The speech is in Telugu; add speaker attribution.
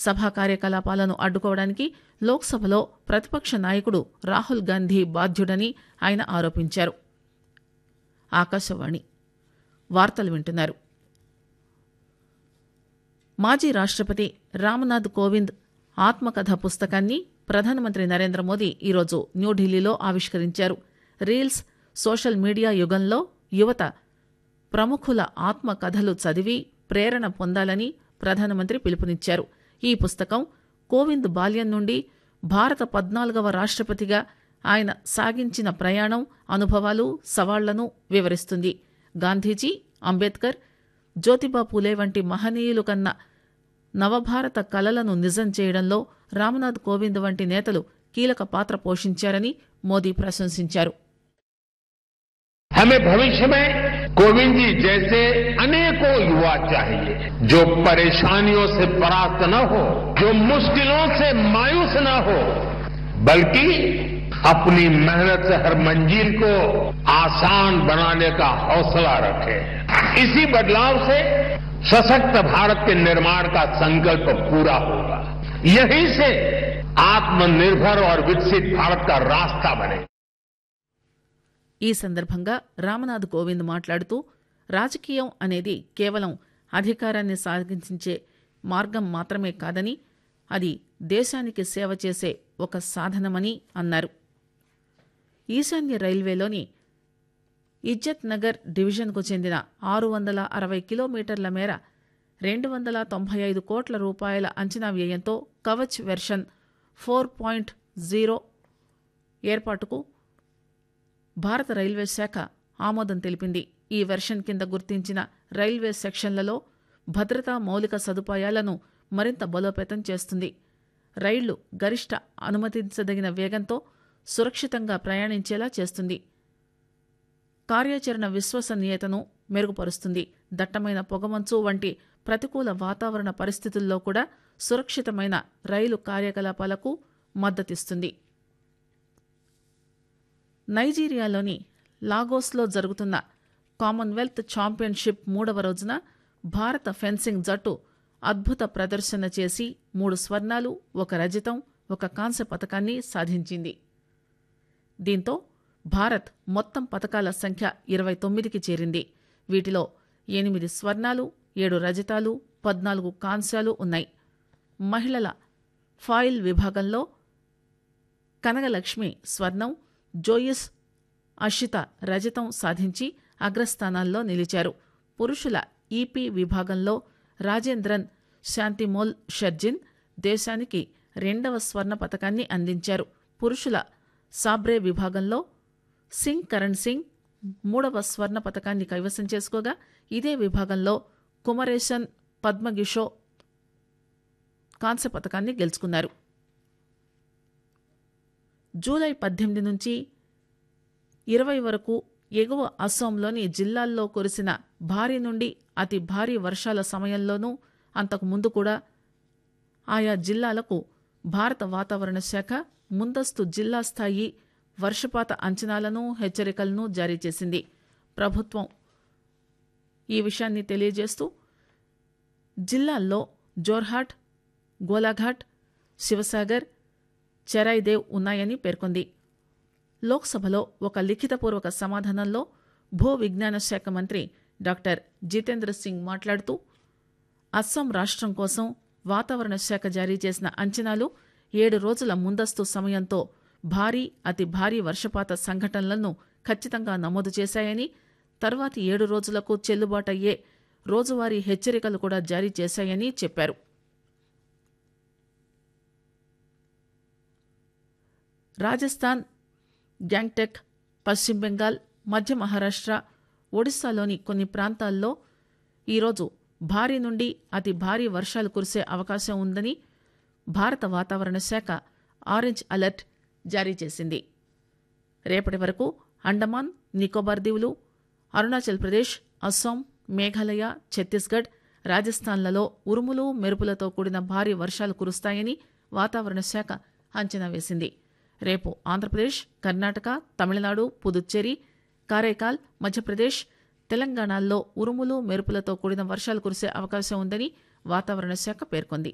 Speaker 1: సభా కార్యకలాపాలను అడ్డుకోవడానికి లోక్సభలో ప్రతిపక్ష నాయకుడు రాహుల్ గాంధీ బాధ్యుడని ఆయన ఆరోపించారు ఆకాశవాణి వార్తలు వింటున్నారు మాజీ రాష్ట్రపతి రామ్నాథ్ కోవింద్ ఆత్మకథ పుస్తకాన్ని ప్రధానమంత్రి నరేంద్ర మోదీ ఈరోజు న్యూఢిల్లీలో ఆవిష్కరించారు రీల్స్ సోషల్ మీడియా యుగంలో యువత ప్రముఖుల ఆత్మకథలు చదివి ప్రేరణ పొందాలని ప్రధానమంత్రి పిలుపునిచ్చారు ఈ పుస్తకం కోవింద్ బాల్యం నుండి భారత పద్నాలుగవ రాష్ట్రపతిగా ఆయన సాగించిన ప్రయాణం అనుభవాలు సవాళ్లను వివరిస్తుంది గాంధీజీ అంబేద్కర్ జ్యోతిబా పూలే వంటి మహనీయులు కన్న నవభారత కలలను నిజం చేయడంలో రామ్నాథ్ కోవింద్ వంటి నేతలు కీలక పాత్ర పోషించారని మోదీ ప్రశంసించారు
Speaker 2: हमें भविष्य में कोविंद जी जैसे अनेकों युवा चाहिए जो परेशानियों से परास्त न हो जो मुश्किलों से मायूस न हो बल्कि अपनी मेहनत से हर मंजिल को आसान बनाने का हौसला रखे इसी बदलाव से सशक्त भारत के निर्माण का संकल्प पूरा होगा यहीं से आत्मनिर्भर और विकसित भारत का रास्ता बनेगा
Speaker 1: ఈ సందర్భంగా రామనాథ్ కోవింద్ మాట్లాడుతూ రాజకీయం అనేది కేవలం అధికారాన్ని సాధించే మార్గం మాత్రమే కాదని అది దేశానికి సేవ చేసే ఒక సాధనమని అన్నారు ఈశాన్య రైల్వేలోని ఇజ్జత్ నగర్ డివిజన్కు చెందిన ఆరు వందల అరవై కిలోమీటర్ల మేర రెండు వందల తొంభై ఐదు కోట్ల రూపాయల అంచనా వ్యయంతో Kavach version four point zero ఏర్పాటుకు భారత రైల్వే శాఖ ఆమోదం తెలిపింది ఈ వెర్షన్ కింద గుర్తించిన రైల్వే సెక్షన్లలో భద్రతా మౌలిక సదుపాయాలను మరింత బలోపేతం చేస్తుంది రైళ్లు గరిష్ట అనుమతించదగిన వేగంతో సురక్షితంగా ప్రయాణించేలా చేస్తుంది కార్యాచరణ విశ్వసనీయతను మెరుగుపరుస్తుంది దట్టమైన పొగమంచు వంటి ప్రతికూల వాతావరణ పరిస్థితుల్లో కూడా సురక్షితమైన రైలు కార్యకలాపాలకు మద్దతిస్తుంది నైజీరియాలోని లాగోస్లో జరుగుతున్న కామన్వెల్త్ ఛాంపియన్షిప్ మూడవ రోజున భారత ఫెన్సింగ్ జట్టు అద్భుత ప్రదర్శన చేసి మూడు స్వర్ణాలు ఒక రజతం ఒక కాంస్య పథకాన్ని సాధించింది దీంతో భారత్ మొత్తం పథకాల సంఖ్య ఇరవై తొమ్మిదికి చేరింది వీటిలో ఎనిమిది స్వర్ణాలు ఏడు రజతాలు పద్నాలుగు కాంస్యాలు ఉన్నాయి మహిళల ఫాయిల్ విభాగంలో కనగలక్ష్మి స్వర్ణం జోయిస్ అషిత రజతం సాధించి అగ్రస్థానాల్లో నిలిచారు పురుషుల ఈపీ విభాగంలో రాజేంద్రన్ శాంతిమోల్ షర్జిన్ దేశానికి రెండవ స్వర్ణ పథకాన్ని అందించారు పురుషుల సాబ్రే విభాగంలో సింగ్ కరణ్ సింగ్ మూడవ స్వర్ణ పథకాన్ని కైవసం చేసుకోగా ఇదే విభాగంలో కుమరేషన్ పద్మగిషో కాంస్య పథకాన్ని గెలుచుకున్నారు జూలై పద్దెనిమిది నుంచి ఇరవై వరకు ఎగువ అస్సాంలోని జిల్లాల్లో కురిసిన భారీ నుండి అతి భారీ వర్షాల సమయంలోనూ అంతకు ముందు కూడా ఆయా జిల్లాలకు భారత వాతావరణ శాఖ ముందస్తు జిల్లా స్థాయి వర్షపాత అంచనాలను హెచ్చరికలను జారీ చేసింది ప్రభుత్వం ఈ విషయాన్ని తెలియజేస్తూ జిల్లాల్లో జోర్హాట్ గోలాఘాట్ శివసాగర్ చెరాయిదేవ్ ఉన్నాయని పేర్కొంది లోక్సభలో ఒక లిఖితపూర్వక సమాధానంలో భూ విజ్ఞాన శాఖ మంత్రి డాక్టర్ జితేంద్ర సింగ్ మాట్లాడుతూ అస్సాం రాష్ట్రం కోసం వాతావరణ శాఖ జారీ చేసిన అంచనాలు ఏడు రోజుల ముందస్తు సమయంతో భారీ అతి భారీ వర్షపాత సంఘటనలను ఖచ్చితంగా నమోదు చేశాయని తర్వాతి ఏడు రోజులకు చెల్లుబాటయ్యే రోజువారీ హెచ్చరికలు కూడా జారీ చేశాయని చెప్పారు రాజస్థాన్ గ్యాంగ్టెక్ పశ్చిమ బెంగాల్ మధ్య మహారాష్ట్ర ఒడిశాలోని కొన్ని ప్రాంతాల్లో ఈరోజు భారీ నుండి అతి భారీ వర్షాలు కురిసే అవకాశం ఉందని భారత వాతావరణ శాఖ ఆరెంజ్ అలర్ట్ జారీ చేసింది రేపటి వరకు అండమాన్ నికోబార్ దీవులు అరుణాచల్ ప్రదేశ్ అస్సాం మేఘాలయ ఛత్తీస్గఢ్ రాజస్థాన్లలో ఉరుములు మెరుపులతో కూడిన భారీ వర్షాలు కురుస్తాయని వాతావరణ శాఖ అంచనా వేసింది రేపు ఆంధ్రప్రదేశ్ కర్ణాటక తమిళనాడు పుదుచ్చేరి కారైకాల్ మధ్యప్రదేశ్ తెలంగాణల్లో ఉరుములు మెరుపులతో కూడిన వర్షాలు కురిసే అవకాశం ఉందని వాతావరణ శాఖ పేర్కొంది